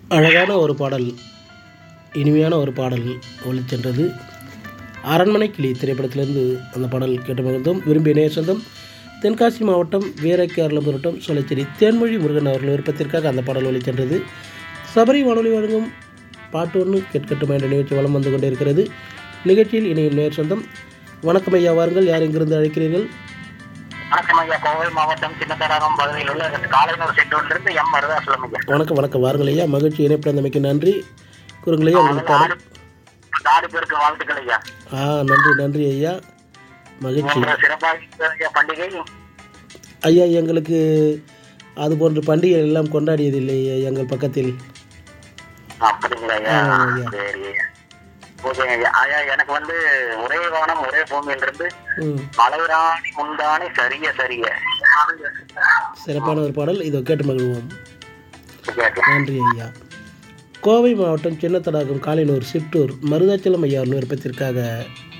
அழகான ஒரு பாடல் இனிமையான ஒரு பாடல் ஒளிச்சென்றது அரண்மனை கிளி திரைப்படத்திலிருந்து அந்த பாடல் கேட்டு மகிழ்ந்தோம் விரும்பிய நேசந்தம் தென்காசி மாவட்டம் வீரக்கேரளம் மாவட்டம் சொலச்சேரி தேன்மொழி முருகன் அவர்கள் விருப்பத்திற்காக அந்த பாடல் ஒளிச்சென்றது சபரி வானொலி வழங்கும் பாட்டு ஒன்று கேட்கட்டும் என்ற நிகழ்ச்சி வலம் வந்து கொண்டே இருக்கிறது நிகழ்ச்சியில் இணையும் நேர் சொந்தம் வணக்கம் ஐயா வாருங்கள் யார் இங்கிருந்து அழைக்கிறீர்கள் வணக்கம் ஐயா கோவை மாவட்டம் சின்னத்தடாகம் பகுதியில் உள்ள காலைநூர் செட்டூரிலிருந்து எம் மருதாசலம் ஐயா வணக்கம் வணக்கம் வாருங்கள் ஐயா மகிழ்ச்சி இணைப்பிழந்தமைக்கு நன்றி கூறுங்கள் ஐயா உங்களுக்கு முதல்ல பாடல் ஆறு நாலு பேருக்கு வாழ்த்துக்கள் ஐயா ஆ நன்றி நன்றி ஐயா மகிழ்ச்சி உங்கள் சிறப்பாக இருக்கிற ஐயா பண்டிகை ஐயா எங்களுக்கு அது போன்ற பண்டிகை எல்லாம் கொண்டாடியதில்லை எங்கள் பக்கத்தில் அப்படிங்களா ஐயா ஆமாம் ஐயா. சரி ஐயா ஓகேங்க ஐயா ஐயா எனக்கு வந்து ஒரே வானம் ஒரே பூமியிலிருந்து ம் மலைராணி முந்தானி சரிய சரிய சிறப்பான ஒரு பாடல் இதோ கேட்டு மகிழ்வோம் கேட்க நன்றி ஐயா கோவை மாவட்டம் சின்னத்தடாகம் காலைனூர் சிற்றூர் மருதாச்சலம் ஐயா விருப்பத்திற்காக